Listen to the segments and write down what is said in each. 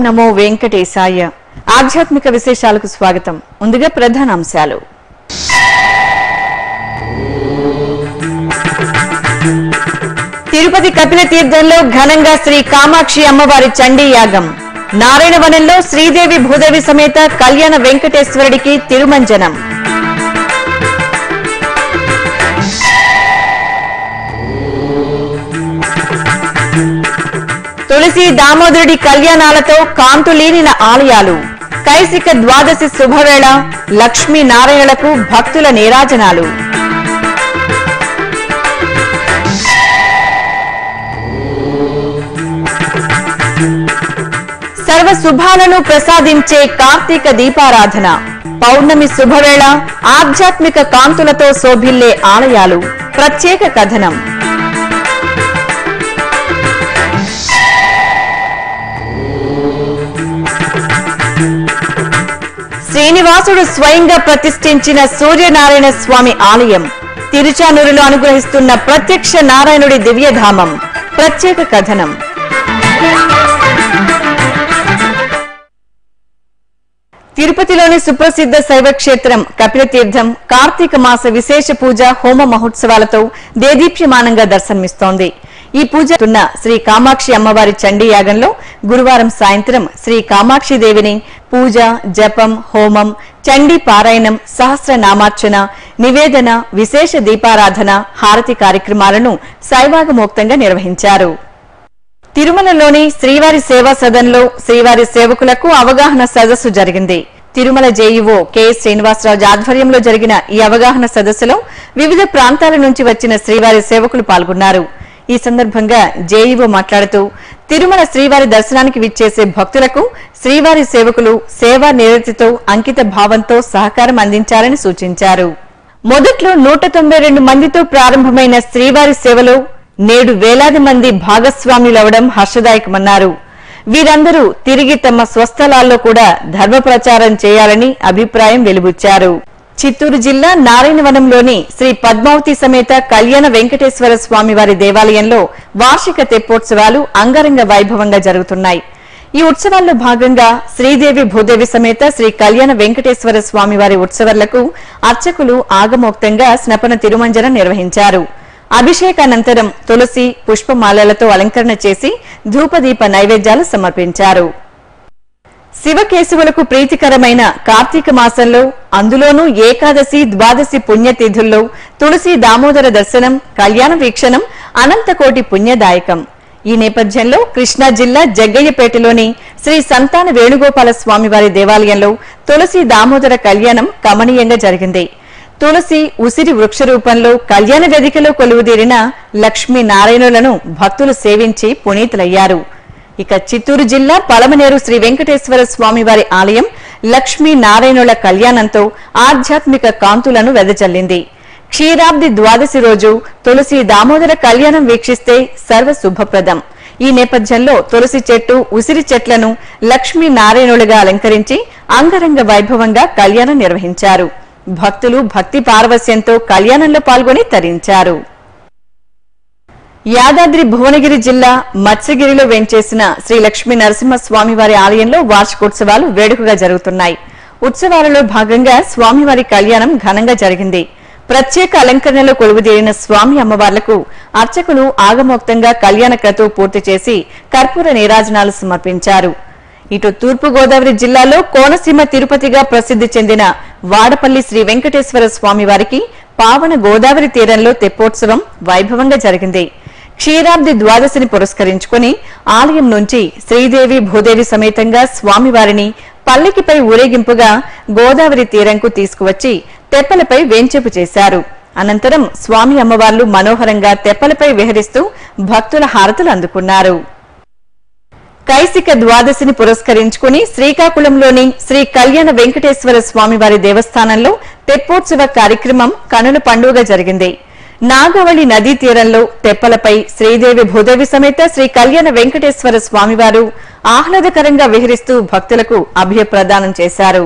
నమో వెంకటేశాయ ఆధ్యాత్మిక విశేషాలకు స్వాగతం ముందుగా ప్రధాన అంశాలు తిరుపతి కపిల తీర్థంలో ఘనంగా శ్రీ కామాక్షి అమ్మవారి చండీ యాగం నారాయణవనంలో శ్రీదేవి భూదేవి సమేత కళ్యాణ వెంకటేశ్వరుడికి తిరుమంజనం తులసి దామోదరుడి కళ్యాణాలతో కాంతులీనిన ఆలయాలు కైసిక ద్వాదశి శుభవేళ లక్ష్మీ నారాయణలకు భక్తుల నీరాజనాలు సర్వ శుభాలను ప్రసాదించే కార్తీక దీపారాధన పౌర్ణమి శుభవేళ ఆధ్యాత్మిక కాంతులతో శోభిల్లే ఆలయాలు ప్రత్యేక కథనం శ్రీనివాసుడు స్వయంగా ప్రతిష్ఠించిన సూర్యనారాయణ స్వామి ఆలయం తిరుచానూరులో అనుగ్రహిస్తున్న ప్రత్యక్ష నారాయణుడి దివ్యధామం ప్రత్యేక కథనం తిరుపతిలోని సుప్రసిద్ధ శైవ క్షేత్రం కపిలతీర్థం కార్తీక మాస విశేష పూజ హోమ మహోత్సవాలతో దేదీప్యమానంగా దర్శనమిస్తోంది ఈ పూజ ఉన్న శ్రీ కామాక్షి అమ్మవారి చండీ యాగంలో గురువారం సాయంత్రం శ్రీ కామాక్షి దేవిని పూజ జపం హోమం చండీ పారాయణం సహస్ర నామార్చన నివేదన విశేష దీపారాధన హారతి కార్యక్రమాలను శైవాగమోక్తంగా నిర్వహించారు తిరుమలలోని శ్రీవారి సేవా సదన్లో శ్రీవారి సేవకులకు అవగాహన సదస్సు జరిగింది తిరుమల జేఈఓ కె శ్రీనివాసరావు ఆధ్వర్యంలో జరిగిన ఈ అవగాహన సదస్సులో వివిధ ప్రాంతాల నుంచి వచ్చిన శ్రీవారి సేవకులు పాల్గొన్నారు ఈ సందర్భంగా జేఈఓ మాట్లాడుతూ తిరుమల శ్రీవారి దర్శనానికి విచ్చేసే భక్తులకు శ్రీవారి సేవకులు సేవా నిరతితో అంకిత భావంతో సహకారం అందించాలని సూచించారు మొదట్లో నూట తొంభై రెండు మందితో ప్రారంభమైన శ్రీవారి సేవలో నేడు వేలాది మంది భాగస్వాములవడం హర్షదాయకమన్నారు వీరందరూ తిరిగి తమ స్వస్థలాల్లో కూడా ధర్మ ప్రచారం చేయాలని అభిప్రాయం వెలుబుచ్చారు చిత్తూరు జిల్లా నారాయణవనంలోని శ్రీ పద్మావతి సమేత కళ్యాణ వెంకటేశ్వర స్వామి వారి దేవాలయంలో వార్షిక తెప్పోత్సవాలు అంగరంగ వైభవంగా జరుగుతున్నాయి ఈ ఉత్సవాల్లో భాగంగా శ్రీదేవి భూదేవి సమేత శ్రీ కళ్యాణ వెంకటేశ్వర స్వామి వారి ఉత్సవాలకు అర్చకులు ఆగమోక్తంగా స్నపన తిరుమంజన నిర్వహించారు అభిషేకానంతరం తులసి పుష్పమాలలతో అలంకరణ చేసి ధూపదీప నైవేద్యాలు సమర్పించారు శివకేశవులకు ప్రీతికరమైన కార్తీక మాసంలో అందులోనూ ఏకాదశి ద్వాదశి పుణ్యతిథుల్లో తులసి దామోదర దర్శనం కళ్యాణ వీక్షణం అనంతకోటి పుణ్యదాయకం ఈ నేపథ్యంలో కృష్ణా జిల్లా జగ్గయ్యపేటలోని శ్రీ సంతాన వేణుగోపాల స్వామి వారి దేవాలయంలో తులసి దామోదర కళ్యాణం కమనీయంగా జరిగింది తులసి ఉసిరి వృక్ష రూపంలో కళ్యాణ వేదికలో కొలువుదీరిన లక్ష్మీ నారాయణులను భక్తులు సేవించి పునీతులయ్యారు ఇక చిత్తూరు జిల్లా పలమనేరు శ్రీ వెంకటేశ్వర స్వామి వారి ఆలయం లక్ష్మీ నారాయణుల కళ్యాణంతో ఆధ్యాత్మిక కాంతులను వెదజల్లింది క్షీరాబ్ది ద్వాదశి రోజు తులసి దామోదర కళ్యాణం వీక్షిస్తే సర్వ శుభప్రదం ఈ నేపథ్యంలో తులసి చెట్టు ఉసిరి చెట్లను లక్ష్మీ నారాయణులుగా అలంకరించి అంగరంగ వైభవంగా కళ్యాణం నిర్వహించారు భక్తులు భక్తి పారవస్యంతో కళ్యాణంలో పాల్గొని తరించారు యాదాద్రి భువనగిరి జిల్లా మత్స్యగిరిలో వెంచేసిన శ్రీ లక్ష్మీ నరసింహస్వామి వారి ఆలయంలో వార్షికోత్సవాలు వేడుకగా జరుగుతున్నాయి ఉత్సవాలలో భాగంగా స్వామివారి కళ్యాణం ఘనంగా జరిగింది ప్రత్యేక అలంకరణలో కొలువుదీరిన స్వామి అమ్మవార్లకు అర్చకులు ఆగమోక్తంగా కళ్యాణ క్రతువు పూర్తి చేసి కర్పూర నీరాజనాలు సమర్పించారు ఇటు తూర్పు గోదావరి జిల్లాలో కోనసీమ తిరుపతిగా ప్రసిద్ధి చెందిన వాడపల్లి శ్రీ వెంకటేశ్వర స్వామి వారికి పావన గోదావరి తీరంలో తెప్పోత్సవం వైభవంగా జరిగింది క్షీరాబ్ది ద్వాదశిని పురస్కరించుకుని ఆలయం నుంచి శ్రీదేవి భూదేవి సమేతంగా స్వామివారిని పల్లకిపై ఊరేగింపుగా గోదావరి తీరంకు తీసుకువచ్చి తెప్పలపై వేంచేపు చేశారు అనంతరం స్వామి అమ్మవార్లు మనోహరంగా తెప్పలపై విహరిస్తూ భక్తుల హారతులు అందుకున్నారు కైసిక ద్వాదశిని పురస్కరించుకుని శ్రీకాకుళంలోని శ్రీ కళ్యాణ వెంకటేశ్వర స్వామి వారి దేవస్థానంలో తెప్పోత్సవ కార్యక్రమం కనుల పండుగ జరిగింది నాగవళి నదీ తీరంలో తెప్పలపై శ్రీదేవి భూదేవి సమేత శ్రీ కళ్యాణ వెంకటేశ్వర స్వామివారు ఆహ్లాదకరంగా విహరిస్తూ భక్తులకు అభయప్రదానం చేశారు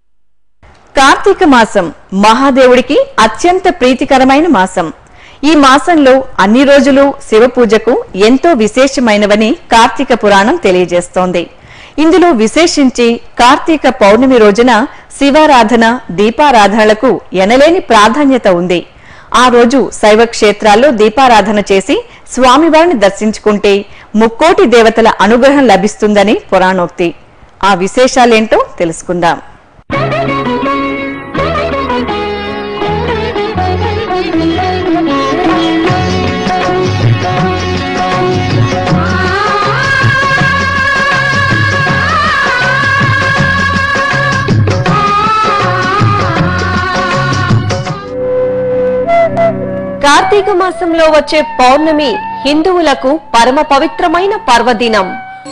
కార్తీక మాసం మహాదేవుడికి అత్యంత ప్రీతికరమైన మాసం ఈ మాసంలో అన్ని రోజులు శివ పూజకు ఎంతో విశేషమైనవని కార్తీక పురాణం తెలియజేస్తోంది ఇందులో విశేషించి కార్తీక పౌర్ణమి రోజున శివారాధన దీపారాధనలకు ఎనలేని ప్రాధాన్యత ఉంది ఆ రోజు శైవ క్షేత్రాల్లో దీపారాధన చేసి స్వామివారిని దర్శించుకుంటే ముక్కోటి దేవతల అనుగ్రహం లభిస్తుందని పురాణోక్తి ఆ విశేషాలేంటో తెలుసుకుందాం కార్తీక మాసంలో వచ్చే పౌర్ణమి హిందువులకు పరమ పవిత్రమైన పర్వదినం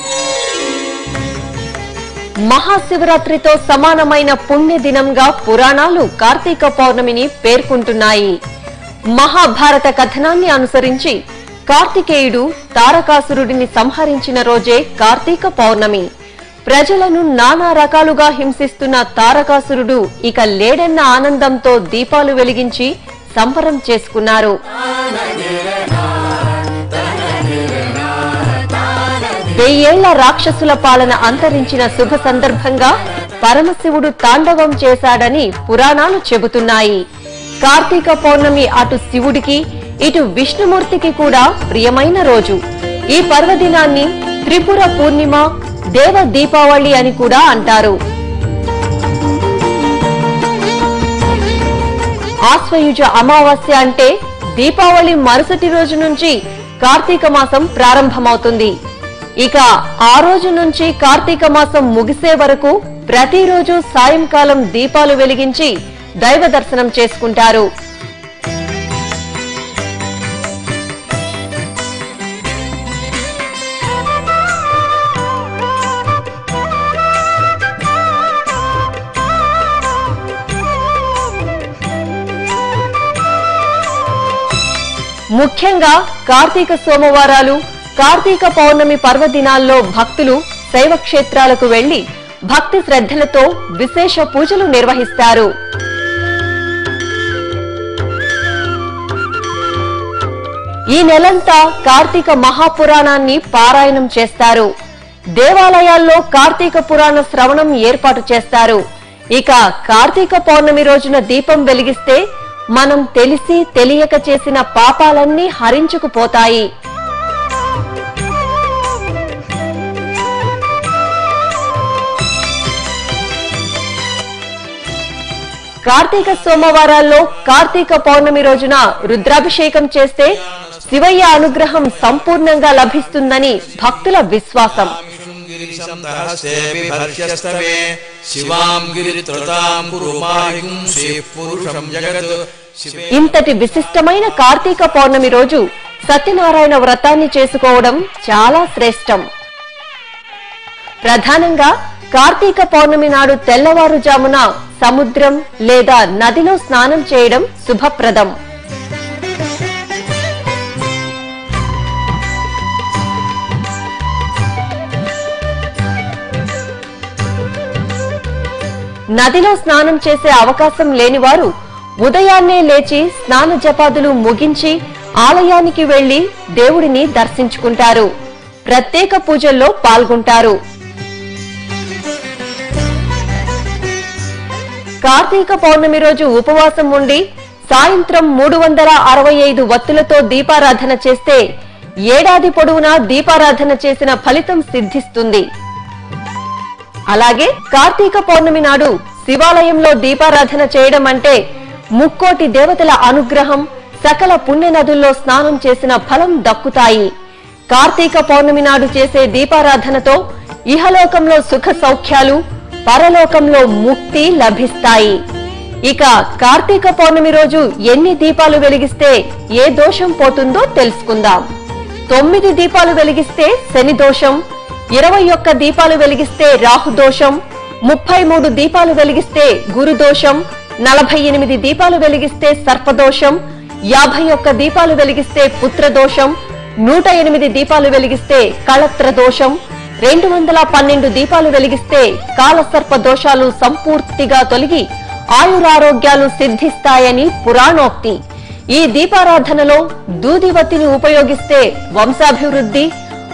మహాశివరాత్రితో సమానమైన పుణ్య దినంగా పురాణాలు కార్తీక పౌర్ణమిని పేర్కొంటున్నాయి మహాభారత కథనాన్ని అనుసరించి కార్తికేయుడు తారకాసురుడిని సంహరించిన రోజే కార్తీక పౌర్ణమి ప్రజలను నానా రకాలుగా హింసిస్తున్న తారకాసురుడు ఇక లేడన్న ఆనందంతో దీపాలు వెలిగించి సంబరం చేసుకున్నారు వెయ్యేళ్ల రాక్షసుల పాలన అంతరించిన శుభ సందర్భంగా పరమశివుడు తాండవం చేశాడని పురాణాలు చెబుతున్నాయి కార్తీక పౌర్ణమి అటు శివుడికి ఇటు విష్ణుమూర్తికి కూడా ప్రియమైన రోజు ఈ పర్వదినాన్ని త్రిపుర పూర్ణిమ దేవ దీపావళి అని కూడా అంటారు ఆశ్వయుజ అమావాస్య అంటే దీపావళి మరుసటి రోజు నుంచి కార్తీక మాసం ప్రారంభమవుతుంది ఇక ఆ రోజు నుంచి కార్తీక మాసం ముగిసే వరకు ప్రతిరోజు సాయంకాలం దీపాలు వెలిగించి దైవ దర్శనం చేసుకుంటారు ముఖ్యంగా కార్తీక సోమవారాలు కార్తీక పౌర్ణమి పర్వదినాల్లో భక్తులు శైవ క్షేత్రాలకు వెళ్లి భక్తి శ్రద్ధలతో విశేష పూజలు నిర్వహిస్తారు ఈ నెలంతా కార్తీక మహాపురాణాన్ని పారాయణం చేస్తారు దేవాలయాల్లో కార్తీక పురాణ శ్రవణం ఏర్పాటు చేస్తారు ఇక కార్తీక పౌర్ణమి రోజున దీపం వెలిగిస్తే మనం తెలిసి తెలియక చేసిన పాపాలన్నీ హరించుకుపోతాయి కార్తీక సోమవారాల్లో కార్తీక పౌర్ణమి రోజున రుద్రాభిషేకం చేస్తే శివయ్య అనుగ్రహం సంపూర్ణంగా లభిస్తుందని భక్తుల విశ్వాసం गिरिशब्दहस्तेऽपि भर्ष्यस्तमे शिवां गिरित्रतां कुरु माहिंसि पुरुषं जगत् शिवे ఇంతటి విశిష్టమైన కార్తీక పౌర్ణమి రోజు సత్యనారాయణ వ్రతాన్ని చేసుకోవడం చాలా శ్రేష్టం ప్రధానంగా కార్తీక పౌర్ణమి నాడు తెల్లవారుజామున సముద్రం లేదా నదిలో స్నానం చేయడం శుభప్రదం నదిలో స్నానం చేసే అవకాశం లేనివారు ఉదయాన్నే లేచి స్నాన జపాదులు ముగించి ఆలయానికి వెళ్లి దేవుడిని దర్శించుకుంటారు ప్రత్యేక పూజల్లో పాల్గొంటారు కార్తీక పౌర్ణమి రోజు ఉపవాసం ఉండి సాయంత్రం మూడు వందల అరవై ఐదు వత్తులతో దీపారాధన చేస్తే ఏడాది పొడవునా దీపారాధన చేసిన ఫలితం సిద్ధిస్తుంది అలాగే కార్తీక పౌర్ణమి నాడు శివాలయంలో దీపారాధన చేయడం అంటే ముక్కోటి దేవతల అనుగ్రహం సకల పుణ్య నదుల్లో స్నానం చేసిన ఫలం దక్కుతాయి కార్తీక పౌర్ణమి నాడు చేసే దీపారాధనతో ఇహలోకంలో సుఖ సౌఖ్యాలు పరలోకంలో ముక్తి లభిస్తాయి ఇక కార్తీక పౌర్ణమి రోజు ఎన్ని దీపాలు వెలిగిస్తే ఏ దోషం పోతుందో తెలుసుకుందాం తొమ్మిది దీపాలు వెలిగిస్తే శని దోషం ఇరవై ఒక్క దీపాలు వెలిగిస్తే రాహు దోషం ముప్పై మూడు దీపాలు వెలిగిస్తే గురు దోషం నలభై ఎనిమిది దీపాలు వెలిగిస్తే సర్పదోషం యాభై ఒక్క దీపాలు వెలిగిస్తే పుత్ర దోషం నూట ఎనిమిది దీపాలు వెలిగిస్తే కళత్ర దోషం రెండు వందల పన్నెండు దీపాలు వెలిగిస్తే కాలసర్ప దోషాలు సంపూర్తిగా తొలగి ఆయురారోగ్యాలు సిద్ధిస్తాయని పురాణోక్తి ఈ దీపారాధనలో దూదివత్తిని ఉపయోగిస్తే వంశాభివృద్ధి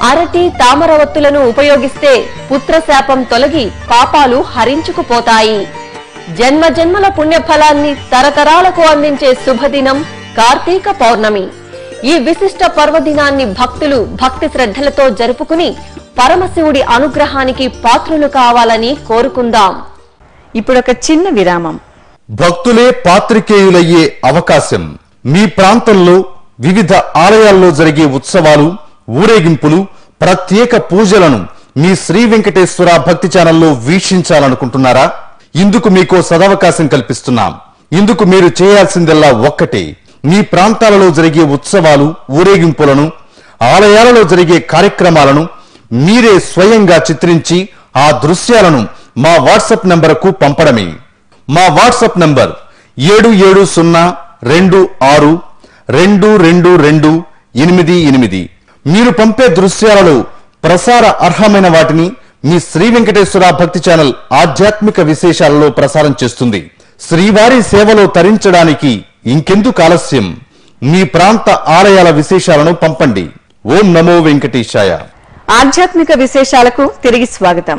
అరటి తామర ఒత్తులను ఉపయోగిస్తే పుత్రశాపం తొలగి పాపాలు హరించుకుపోతాయి జన్మ జన్మల పుణ్యఫలాన్ని తరతరాలకు అందించే శుభదినం కార్తీక పౌర్ణమి ఈ విశిష్ట పర్వదినాన్ని భక్తులు భక్తి శ్రద్ధలతో జరుపుకుని పరమశివుడి అనుగ్రహానికి పాత్రులు కావాలని కోరుకుందాం ఇప్పుడొక చిన్న విరామం భక్తులే పాత్రికేయులయ్యే అవకాశం మీ ప్రాంతంలో వివిధ ఆలయాల్లో జరిగే ఉత్సవాలు ఊరేగింపులు ప్రత్యేక పూజలను మీ శ్రీ వెంకటేశ్వర భక్తి ఛానల్లో వీక్షించాలనుకుంటున్నారా ఇందుకు మీకో సదవకాశం కల్పిస్తున్నాం ఇందుకు మీరు చేయాల్సిందల్లా ఒక్కటే మీ ప్రాంతాలలో జరిగే ఉత్సవాలు ఊరేగింపులను ఆలయాలలో జరిగే కార్యక్రమాలను మీరే స్వయంగా చిత్రించి ఆ దృశ్యాలను మా వాట్సాప్ నంబరుకు పంపడమే మా వాట్సాప్ నంబర్ ఏడు ఏడు సున్నా రెండు ఆరు రెండు రెండు రెండు ఎనిమిది ఎనిమిది మీరు పంపే దృశ్యాలలో ప్రసార అర్హమైన వాటిని మీ శ్రీ వెంకటేశ్వర భక్తి ఛానల్ ఆధ్యాత్మిక విశేషాలలో ప్రసారం చేస్తుంది శ్రీవారి సేవలో తరించడానికి ఇంకెందుకు ఆలస్యం మీ ప్రాంత ఆలయాల విశేషాలను పంపండి ఓం నమో వెంకటేశాయ ఆధ్యాత్మిక విశేషాలకు తిరిగి స్వాగతం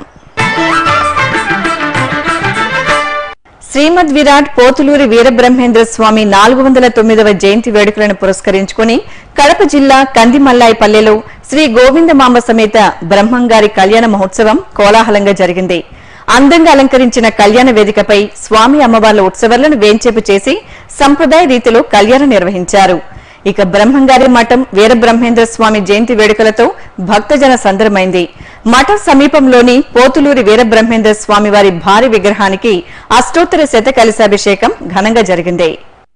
శ్రీమద్ విరాట్ పోతులూరి వీరబ్రహ్మేంద్ర స్వామి నాలుగు వందల తొమ్మిదవ జయంతి వేడుకలను పురస్కరించుకుని కడప జిల్లా కందిమల్లాయిపల్లెలో శ్రీ గోవిందమాంబ సమేత బ్రహ్మంగారి కళ్యాణ మహోత్సవం కోలాహలంగా జరిగింది అందంగా అలంకరించిన కళ్యాణ వేదికపై స్వామి అమ్మవార్ల ఉత్సవాలను వేంచేపు చేసి సంప్రదాయ రీతిలో కళ్యాణం నిర్వహించారు ఇక బ్రహ్మంగారి మఠం వీరబ్రహ్మేంద్ర స్వామి జయంతి వేడుకలతో భక్తజన సందరమైంది మఠం సమీపంలోని పోతులూరి వీరబ్రహ్మేంద్ర స్వామి వారి భారీ విగ్రహానికి అష్టోత్తర శత కలశాభిషేకం ఘనంగా జరిగింది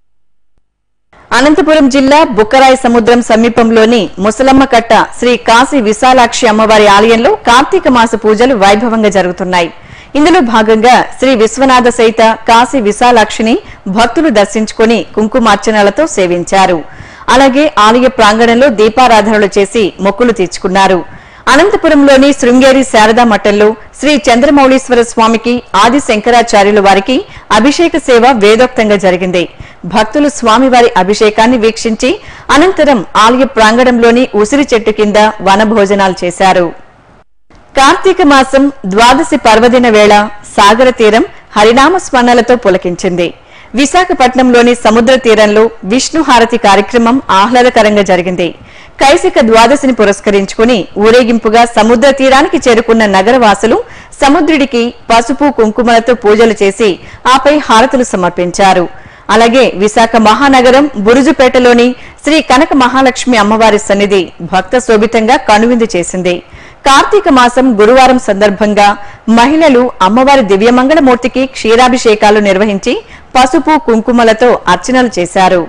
అనంతపురం జిల్లా బుక్కరాయ సముద్రం సమీపంలోని ముసలమ్మ కట్ట శ్రీ కాశీ విశాలాక్షి అమ్మవారి ఆలయంలో కార్తీక మాస పూజలు వైభవంగా జరుగుతున్నాయి ఇందులో భాగంగా శ్రీ విశ్వనాథ సహిత కాశీ విశాలాక్షిని భక్తులు దర్శించుకుని కుంకుమార్చనలతో సేవించారు అలాగే ఆలయ ప్రాంగణంలో దీపారాధనలు చేసి మొక్కులు తీర్చుకున్నారు అనంతపురంలోని శృంగేరి శారదా మఠంలో శ్రీ చంద్రమౌళీశ్వర స్వామికి ఆది శంకరాచార్యుల వారికి అభిషేక సేవ వేదోక్తంగా జరిగింది భక్తులు స్వామివారి అభిషేకాన్ని వీక్షించి అనంతరం ఆలయ ప్రాంగణంలోని ఉసిరి చెట్టు కింద వనభోజనాలు చేశారు కార్తీక మాసం ద్వాదశి పర్వదిన వేళ సాగర తీరం హరినామ స్మరణలతో పులకించింది విశాఖపట్నంలోని సముద్ర తీరంలో విష్ణు హారతి కార్యక్రమం ఆహ్లాదకరంగా జరిగింది కైసిక ద్వాదశిని పురస్కరించుకుని ఊరేగింపుగా సముద్ర తీరానికి చేరుకున్న నగరవాసులు సముద్రుడికి పసుపు కుంకుమలతో పూజలు చేసి ఆపై హారతులు సమర్పించారు అలాగే విశాఖ మహానగరం బురుజుపేటలోని శ్రీ కనక మహాలక్ష్మి అమ్మవారి సన్నిధి భక్త శోభితంగా కనువిందు చేసింది కార్తీక మాసం గురువారం సందర్భంగా మహిళలు అమ్మవారి దివ్యమంగళమూర్తికి క్షీరాభిషేకాలు నిర్వహించి పసుపు కుంకుమలతో అర్చనలు చేశారు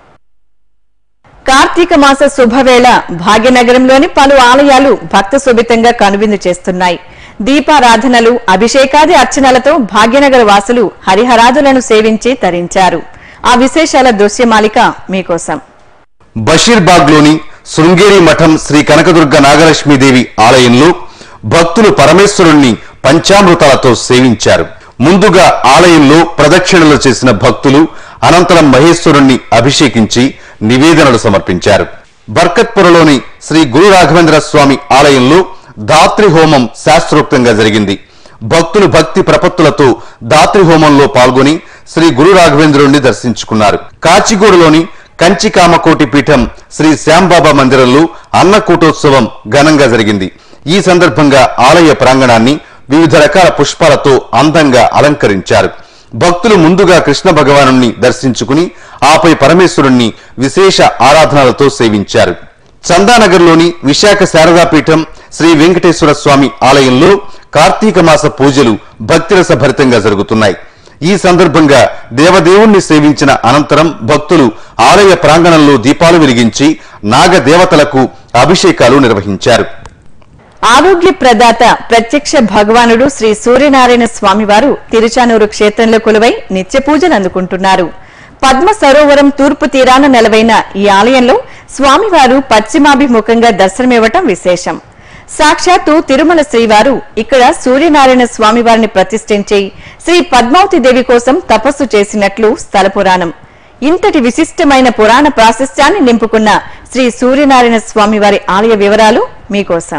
కార్తీక మాస శుభవేళ భాగ్యనగరంలోని పలు ఆలయాలు భక్త శోభితంగా కనువిందు చేస్తున్నాయి దీపారాధనలు అభిషేకాది అర్చనలతో భాగ్యనగర వాసులు హరిహరాదులను సేవించి తరించారు ఆ విశేషాల దృశ్యమాలిక మీకోసం బషీర్బాగ్లోని శృంగేరి మఠం శ్రీ కనకదుర్గ నాగలక్ష్మీదేవి ఆలయంలో భక్తులు పరమేశ్వరుణ్ణి పంచామృతాలతో సేవించారు ముందుగా ఆలయంలో ప్రదక్షిణలు చేసిన భక్తులు అనంతరం మహేశ్వరుణ్ణి అభిషేకించి నివేదనలు సమర్పించారు బర్కత్పురలోని శ్రీ గురు రాఘవేంద్ర స్వామి ఆలయంలో దాత్రి హోమం శాస్త్రోక్తంగా జరిగింది భక్తులు భక్తి ప్రపత్తులతో దాత్రి హోమంలో పాల్గొని శ్రీ గురు రాఘవేంద్రుణ్ణి దర్శించుకున్నారు కాచిగూడలోని కంచికామకోటి పీఠం శ్రీ శ్యాంబాబా మందిరంలో అన్నకూటోత్సవం ఘనంగా జరిగింది ఈ సందర్భంగా ఆలయ ప్రాంగణాన్ని వివిధ రకాల పుష్పాలతో అందంగా అలంకరించారు భక్తులు ముందుగా కృష్ణ భగవానుణ్ణి దర్శించుకుని ఆపై పరమేశ్వరుణ్ణి విశేష ఆరాధనలతో సేవించారు చందానగర్లోని విశాఖ శారదాపీఠం శ్రీ వెంకటేశ్వర స్వామి ఆలయంలో కార్తీక మాస పూజలు భక్తిరస భరితంగా జరుగుతున్నాయి ఈ సందర్భంగా దేవదేవుణ్ణి సేవించిన అనంతరం భక్తులు ఆలయ ప్రాంగణంలో దీపాలు వెలిగించి నాగ దేవతలకు అభిషేకాలు నిర్వహించారు ఆరోగ్య ప్రదాత ప్రత్యక్ష భగవానుడు శ్రీ సూర్యనారాయణ స్వామివారు తిరుచానూరు క్షేత్రంలో కొలువై నిత్య పూజలు అందుకుంటున్నారు పద్మ సరోవరం తూర్పు తీరాన నెలవైన ఈ ఆలయంలో స్వామివారు పశ్చిమాభిముఖంగా దర్శనమివ్వటం విశేషం సాక్షాత్తు తిరుమల శ్రీవారు ఇక్కడ సూర్యనారాయణ స్వామివారిని ప్రతిష్ఠించి శ్రీ పద్మావతి దేవి కోసం తపస్సు చేసినట్లు స్థల పురాణం ఇంతటి విశిష్టమైన పురాణ ప్రాశస్త్యాన్ని నింపుకున్న శ్రీ సూర్యనారాయణ స్వామి వారి ఆలయ వివరాలు మీకోసం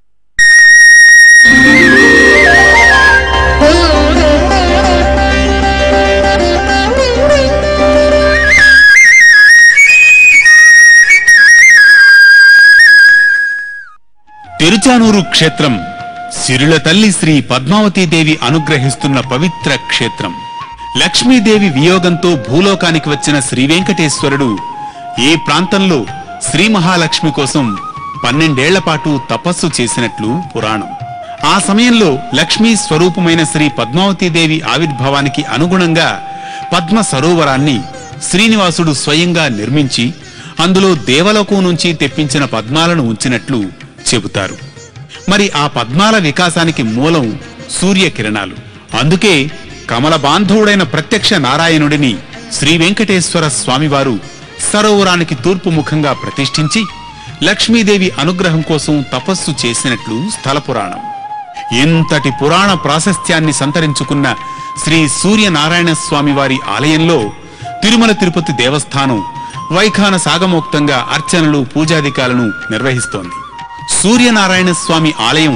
తిరుచానూరు క్షేత్రం సిరుల తల్లి శ్రీ పద్మావతీదేవి అనుగ్రహిస్తున్న పవిత్ర క్షేత్రం లక్ష్మీదేవి వియోగంతో భూలోకానికి వచ్చిన శ్రీ వెంకటేశ్వరుడు ఏ ప్రాంతంలో శ్రీ మహాలక్ష్మి కోసం పన్నెండేళ్ల పాటు తపస్సు చేసినట్లు పురాణం ఆ సమయంలో లక్ష్మీ స్వరూపమైన శ్రీ పద్మావతీదేవి ఆవిర్భావానికి అనుగుణంగా పద్మ సరోవరాన్ని శ్రీనివాసుడు స్వయంగా నిర్మించి అందులో దేవలోకం నుంచి తెప్పించిన పద్మాలను ఉంచినట్లు చెబుతారు మరి ఆ పద్మాల వికాసానికి మూలం సూర్యకిరణాలు అందుకే కమల బాంధవుడైన ప్రత్యక్ష నారాయణుడిని శ్రీ వెంకటేశ్వర స్వామివారు సరోవరానికి తూర్పు ముఖంగా ప్రతిష్ఠించి లక్ష్మీదేవి అనుగ్రహం కోసం తపస్సు చేసినట్లు స్థల పురాణం ఇంతటి పురాణ ప్రాశస్త్యాన్ని సంతరించుకున్న శ్రీ సూర్యనారాయణ స్వామి వారి ఆలయంలో తిరుమల తిరుపతి దేవస్థానం వైఖాన సాగమోక్తంగా అర్చనలు పూజాధికాలను నిర్వహిస్తోంది సూర్యనారాయణ స్వామి ఆలయం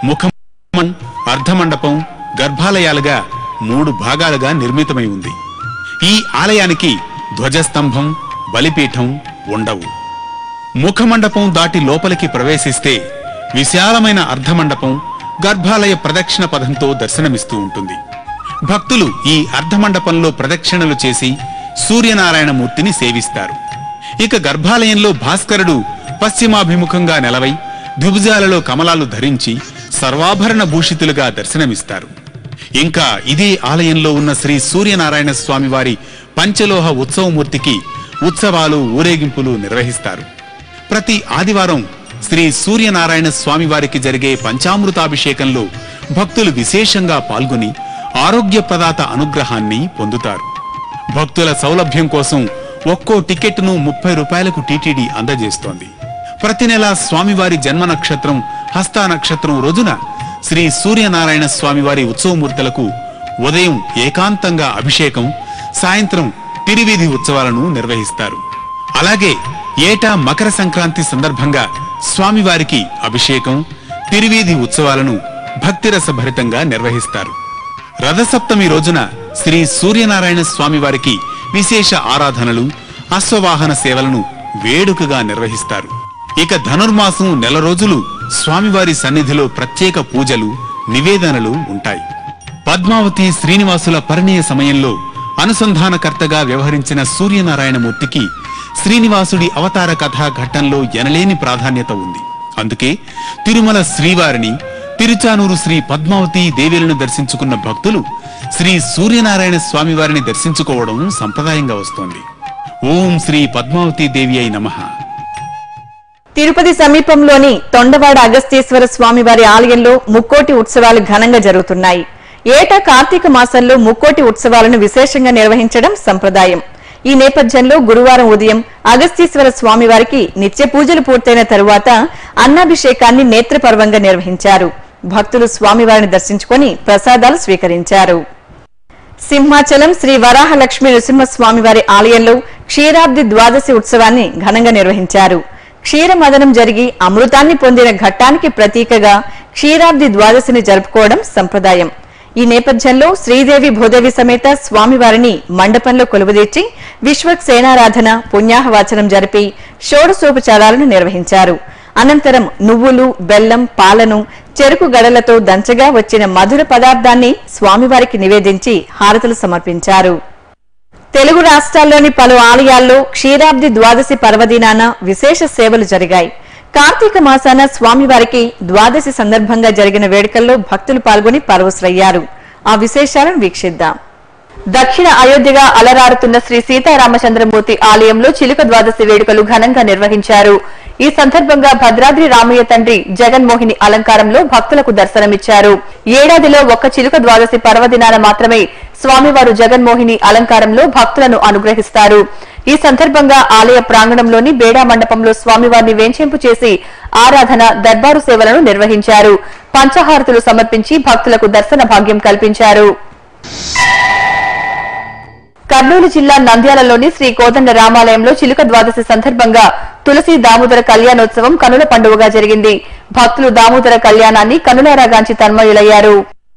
ముఖం అర్ధమండపం గర్భాలయాలుగా మూడు భాగాలుగా నిర్మితమై ఉంది ఈ ఆలయానికి ధ్వజస్తంభం బలిపీఠం ఉండవు ముఖమండపం దాటి లోపలికి ప్రవేశిస్తే విశాలమైన అర్ధమండపం గర్భాలయ ప్రదక్షిణ పదంతో దర్శనమిస్తూ ఉంటుంది భక్తులు ఈ అర్ధమండపంలో ప్రదక్షిణలు చేసి సూర్యనారాయణ మూర్తిని సేవిస్తారు ఇక గర్భాలయంలో భాస్కరుడు పశ్చిమాభిముఖంగా నెలవై ద్విభుజాలలో కమలాలు ధరించి సర్వాభరణ భూషితులుగా దర్శనమిస్తారు ఇంకా ఇదే ఆలయంలో ఉన్న శ్రీ సూర్యనారాయణ స్వామి వారి పంచలోహ ఉత్సవమూర్తికి ఉత్సవాలు ఊరేగింపులు నిర్వహిస్తారు ప్రతి ఆదివారం శ్రీ సూర్యనారాయణ స్వామి వారికి జరిగే పంచామృతాభిషేకంలో భక్తులు విశేషంగా పాల్గొని ఆరోగ్య ప్రదాత అనుగ్రహాన్ని పొందుతారు భక్తుల సౌలభ్యం కోసం ఒక్కో టికెట్ను ముప్పై రూపాయలకు టీటీడీ అందజేస్తోంది ప్రతి నెల స్వామివారి జన్మ నక్షత్రం హస్త నక్షత్రం రోజున శ్రీ సూర్యనారాయణ స్వామివారి ఉత్సవమూర్తులకు ఉదయం ఏకాంతంగా అభిషేకం సాయంత్రం తిరివీధి ఉత్సవాలను నిర్వహిస్తారు అలాగే ఏటా మకర సంక్రాంతి సందర్భంగా స్వామివారికి అభిషేకం తిరివీధి ఉత్సవాలను భక్తిరసభరితంగా నిర్వహిస్తారు రథసప్తమి రోజున శ్రీ సూర్యనారాయణ స్వామి వారికి విశేష ఆరాధనలు అశ్వవాహన సేవలను వేడుకగా నిర్వహిస్తారు ఇక ధనుర్మాసం నెల రోజులు స్వామివారి సన్నిధిలో ప్రత్యేక పూజలు నివేదనలు ఉంటాయి పద్మావతి శ్రీనివాసుల పరిణయ సమయంలో అనుసంధానకర్తగా వ్యవహరించిన సూర్యనారాయణమూర్తికి శ్రీనివాసుడి అవతార కథా ఘట్టంలో ఎనలేని ప్రాధాన్యత ఉంది అందుకే తిరుమల శ్రీవారిని తిరుచానూరు శ్రీ పద్మావతి దేవీలను దర్శించుకున్న భక్తులు శ్రీ సూర్యనారాయణ స్వామి వారిని దర్శించుకోవడం సంప్రదాయంగా వస్తోంది ఓం శ్రీ పద్మావతి దేవి అయి నమః తిరుపతి సమీపంలోని తొండవాడ అగస్తీశ్వర స్వామి వారి ఆలయంలో ముక్కోటి ఉత్సవాలు ఘనంగా జరుగుతున్నాయి ఏటా కార్తీక మాసంలో ముక్కోటి ఉత్సవాలను విశేషంగా నిర్వహించడం సంప్రదాయం ఈ నేపథ్యంలో గురువారం ఉదయం అగస్తీశ్వర స్వామి వారికి నిత్య పూజలు పూర్తయిన తరువాత అన్నాభిషేకాన్ని నేత్రపర్వంగా నిర్వహించారు భక్తులు స్వామివారిని దర్శించుకొని ప్రసాదాలు స్వీకరించారు సింహాచలం శ్రీ వరాహలక్ష్మి నృసింహస్వామి వారి ఆలయంలో క్షీరాబ్ది ద్వాదశి ఉత్సవాన్ని ఘనంగా నిర్వహించారు క్షీరమదనం జరిగి అమృతాన్ని పొందిన ఘట్టానికి ప్రతీకగా క్షీరాబ్ది ద్వాదశిని జరుపుకోవడం సంప్రదాయం ఈ నేపథ్యంలో శ్రీదేవి భూదేవి సమేత స్వామివారిని మండపంలో కొలువుదీర్చి విశ్వక్సేనారాధన పుణ్యాహవాచనం జరిపి షోడశోపచారాలను నిర్వహించారు అనంతరం నువ్వులు బెల్లం పాలను చెరుకు గడలతో దంచగా వచ్చిన మధుర పదార్థాన్ని స్వామివారికి నివేదించి హారతులు సమర్పించారు తెలుగు రాష్ట్రాల్లోని పలు ఆలయాల్లో క్షీరాబ్ది ద్వాదశి పర్వదినాన విశేష సేవలు జరిగాయి కార్తీక మాసాన స్వామివారికి ద్వాదశి సందర్భంగా జరిగిన వేడుకల్లో భక్తులు పాల్గొని పరవశులయ్యారు ఆ విశేషాలను వీక్షిద్దాం దక్షిణ అయోధ్యగా అలరారుతున్న శ్రీ సీతారామచంద్రమూర్తి ఆలయంలో చిలుక ద్వాదశి వేడుకలు ఘనంగా నిర్వహించారు ఈ సందర్భంగా భద్రాద్రి రామయ్య తండ్రి జగన్మోహిని అలంకారంలో భక్తులకు దర్శనమిచ్చారు ఏడాదిలో ఒక్క చిలుక ద్వాదశి పర్వదినాన మాత్రమే స్వామివారు జగన్మోహిని అలంకారంలో భక్తులను అనుగ్రహిస్తారు ఈ సందర్భంగా ఆలయ ప్రాంగణంలోని బేడా మండపంలో స్వామివారిని వేంచేంపు చేసి ఆరాధన దర్బారు సేవలను నిర్వహించారు పంచహారతులు సమర్పించి భక్తులకు దర్శన భాగ్యం కల్పించారు కర్నూలు జిల్లా నంద్యాలలోని శ్రీ కోదండ రామాలయంలో చిలుక ద్వాదశి సందర్భంగా తులసి దామోదర కళ్యాణోత్సవం కనుల పండుగగా జరిగింది భక్తులు దామోదర కళ్యాణాన్ని కనులారాగాంచి తన్మయులయ్యారు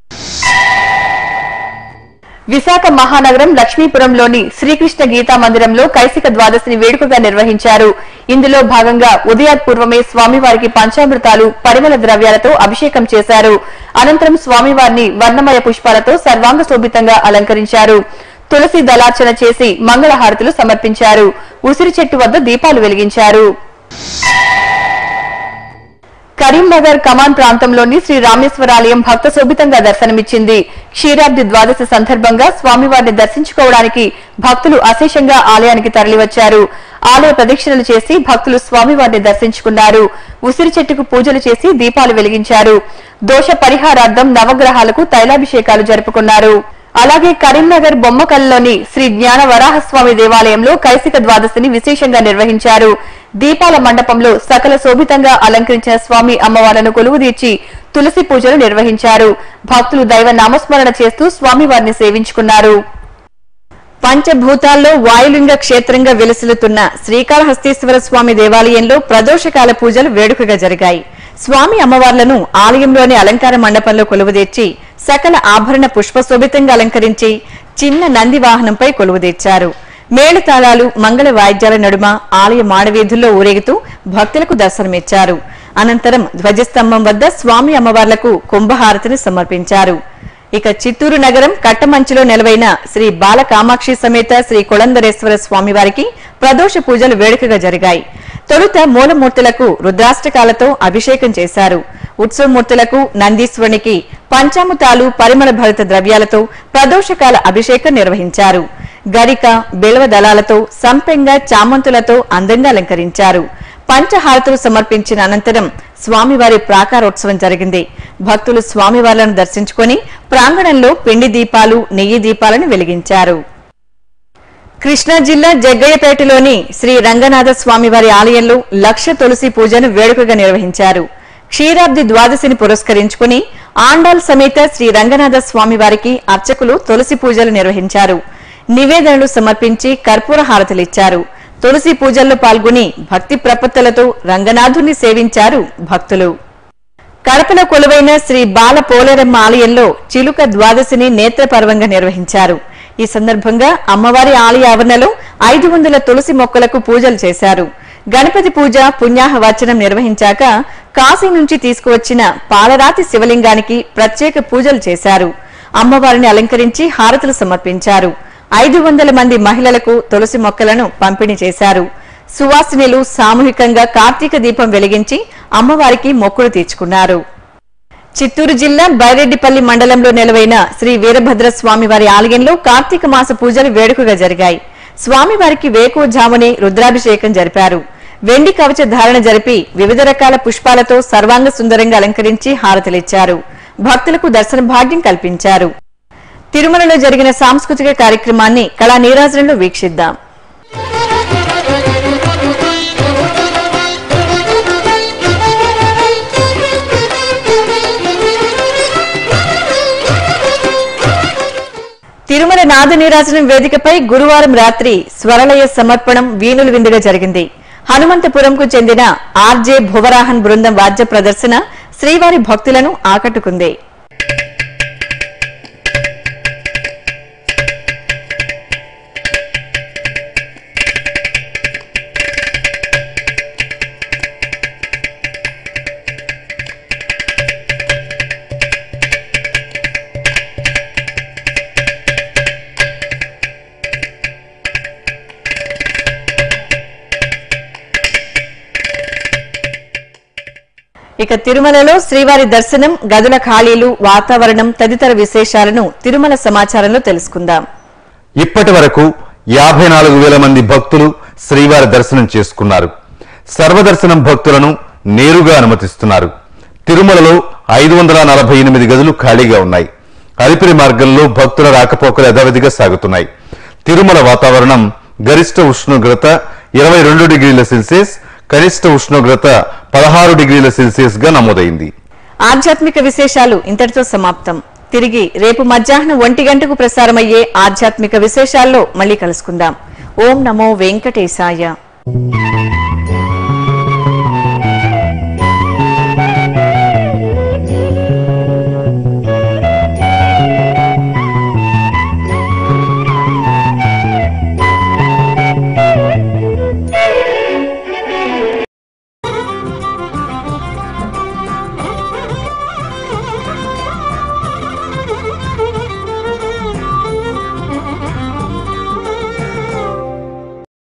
విశాఖ మహానగరం లక్ష్మీపురంలోని శ్రీకృష్ణ గీతా మందిరంలో కైసిక ద్వాదశిని వేడుకగా నిర్వహించారు ఇందులో భాగంగా ఉదయాత్పూర్వమే స్వామివారికి పంచామృతాలు పరిమళ ద్రవ్యాలతో అభిషేకం చేశారు అనంతరం స్వామివారిని వర్ణమయ పుష్పాలతో సర్వాంగ శోభితంగా అలంకరించారు తులసి దళార్చన చేసి మంగళహారతులు సమర్పించారు ఉసిరి చెట్టు వద్ద దీపాలు వెలిగించారు కరీంనగర్ కమాన్ ప్రాంతంలోని శ్రీ రామేశ్వరాలయం భక్త శోభితంగా దర్శనమిచ్చింది క్షీరాబ్ది ద్వాదశి సందర్భంగా స్వామివారిని దర్శించుకోవడానికి భక్తులు అశేషంగా ఆలయానికి తరలివచ్చారు ఆలయ ప్రదక్షిణలు చేసి భక్తులు స్వామివారిని దర్శించుకున్నారు ఉసిరి చెట్టుకు పూజలు చేసి దీపాలు వెలిగించారు దోష పరిహారార్థం నవగ్రహాలకు తైలాభిషేకాలు జరుపుకున్నారు అలాగే కరీంనగర్ బొమ్మకల్లోని శ్రీ జ్ఞాన వరాహస్వామి దేవాలయంలో కైసిక ద్వాదశిని విశేషంగా నిర్వహించారు దీపాల మండపంలో సకల శోభితంగా అలంకరించిన స్వామి అమ్మవార్లను కొలువుదీర్చి తులసి పూజలు నిర్వహించారు భక్తులు దైవ నామస్మరణ చేస్తూ స్వామివారిని సేవించుకున్నారు పంచభూతాల్లో వాయులింగ క్షేత్రంగా వెలుసులుతున్న శ్రీకాళహస్తీశ్వర స్వామి దేవాలయంలో ప్రదోషకాల పూజలు వేడుకగా జరిగాయి స్వామి అమ్మవార్లను ఆలయంలోని అలంకార మండపంలో కొలువుదీర్చి సకల ఆభరణ పుష్పశోభితంగా అలంకరించి చిన్న నంది వాహనంపై కొలువుదీర్చారు మేళతాళాలు మంగళ వాయిద్యాల నడుమ ఆలయ మాడవీధుల్లో ఊరేగుతూ భక్తులకు దర్శనమిచ్చారు అనంతరం ధ్వజస్తంభం వద్ద స్వామి అమ్మవార్లకు కుంభహారతిని సమర్పించారు ఇక చిత్తూరు నగరం కట్టమంచులో నెలవైన శ్రీ బాల కామాక్షి సమేత శ్రీ కొళందరేశ్వర స్వామివారికి ప్రదోష పూజలు వేడుకగా జరిగాయి తొలుత మూలమూర్తులకు రుద్రాష్టకాలతో అభిషేకం చేశారు ఉత్సవమూర్తులకు నందీశ్వరునికి పంచాముతాలు పరిమళ భరిత ద్రవ్యాలతో ప్రదోషకాల అభిషేకం నిర్వహించారు గరిక బిల్వ దళాలతో సంపెంగ చామంతులతో అందంగా అలంకరించారు పంచహారతులు సమర్పించిన అనంతరం స్వామివారి ప్రాకారోత్సవం జరిగింది భక్తులు స్వామివార్లను దర్శించుకొని ప్రాంగణంలో పిండి దీపాలు నెయ్యి దీపాలను వెలిగించారు కృష్ణా జిల్లా జగ్గయ్యపేటలోని శ్రీ రంగనాథ స్వామివారి ఆలయంలో లక్ష తులసి పూజను వేడుకగా నిర్వహించారు క్షీరాబ్ది ద్వాదశిని పురస్కరించుకుని ఆండాల్ సమేత శ్రీ రంగనాథ స్వామివారికి అర్చకులు తులసి పూజలు నిర్వహించారు నివేదనలు సమర్పించి కర్పూర హారతులిచ్చారు తులసి పూజల్లో పాల్గొని భక్తి ప్రపత్తులతో రంగనాథుని సేవించారు భక్తులు కడపలో కొలువైన శ్రీ బాల పోలేరమ్మ ఆలయంలో చిలుక ద్వాదశిని నేత్రపర్వంగా నిర్వహించారు ఈ సందర్భంగా అమ్మవారి ఆలయ ఆవరణలో ఐదు వందల తులసి మొక్కలకు పూజలు చేశారు గణపతి పూజ పుణ్యాహవచనం నిర్వహించాక కాశీ నుంచి తీసుకువచ్చిన పాలరాతి శివలింగానికి ప్రత్యేక పూజలు చేశారు అమ్మవారిని అలంకరించి హారతులు సమర్పించారు ఐదు వందల మంది మహిళలకు తులసి మొక్కలను పంపిణీ చేశారు సువాసినులు సామూహికంగా కార్తీక దీపం వెలిగించి అమ్మవారికి మొక్కులు తీర్చుకున్నారు చిత్తూరు జిల్లా బైరెడ్డిపల్లి మండలంలో నెలవైన శ్రీ వీరభద్ర స్వామివారి ఆలయంలో కార్తీక మాస పూజలు వేడుకగా జరిగాయి స్వామివారికి వేకువజామునే రుద్రాభిషేకం జరిపారు వెండి కవచ ధారణ జరిపి వివిధ రకాల పుష్పాలతో సర్వాంగ సుందరంగా అలంకరించి హారతులిచ్చారు భక్తులకు దర్శన భాగ్యం కల్పించారు తిరుమలలో జరిగిన సాంస్కృతిక కార్యక్రమాన్ని కళా నీరాజనంలో వీక్షిద్దాం తిరుమల నాద నీరాజనం వేదికపై గురువారం రాత్రి స్వరలయ సమర్పణం వీణులు విందుగా జరిగింది హనుమంతపురంకు చెందిన ఆర్జే భువరాహన్ బృందం వాద్య ప్రదర్శన శ్రీవారి భక్తులను ఆకట్టుకుంది ఇక తిరుమలలో శ్రీవారి దర్శనం గదుల ఖాళీలు వాతావరణం తదితర విశేషాలను తిరుమల సమాచారంలో తెలుసుకుందాం ఇప్పటి వరకు యాభై నాలుగు వేల మంది భక్తులు శ్రీవారి దర్శనం చేసుకున్నారు సర్వదర్శనం భక్తులను నేరుగా అనుమతిస్తున్నారు తిరుమలలో ఐదు వందల నలభై ఎనిమిది గదులు ఖాళీగా ఉన్నాయి అలిపిరి మార్గంలో భక్తుల రాకపోకలు యథావిధిగా సాగుతున్నాయి తిరుమల వాతావరణం గరిష్ట ఉష్ణోగ్రత ఇరవై రెండు డిగ్రీల సెల్సియస్ కనిష్ట ఉష్ణోగ్రత పదహారు డిగ్రీల సెల్సియస్ గా నమోదైంది ఆధ్యాత్మిక విశేషాలు ఇంతటితో సమాప్తం తిరిగి రేపు మధ్యాహ్నం ఒంటి గంటకు ప్రసారమయ్యే ఆధ్యాత్మిక విశేషాల్లో మళ్ళీ కలుసుకుందాం ఓం నమో వెంకటేశాయ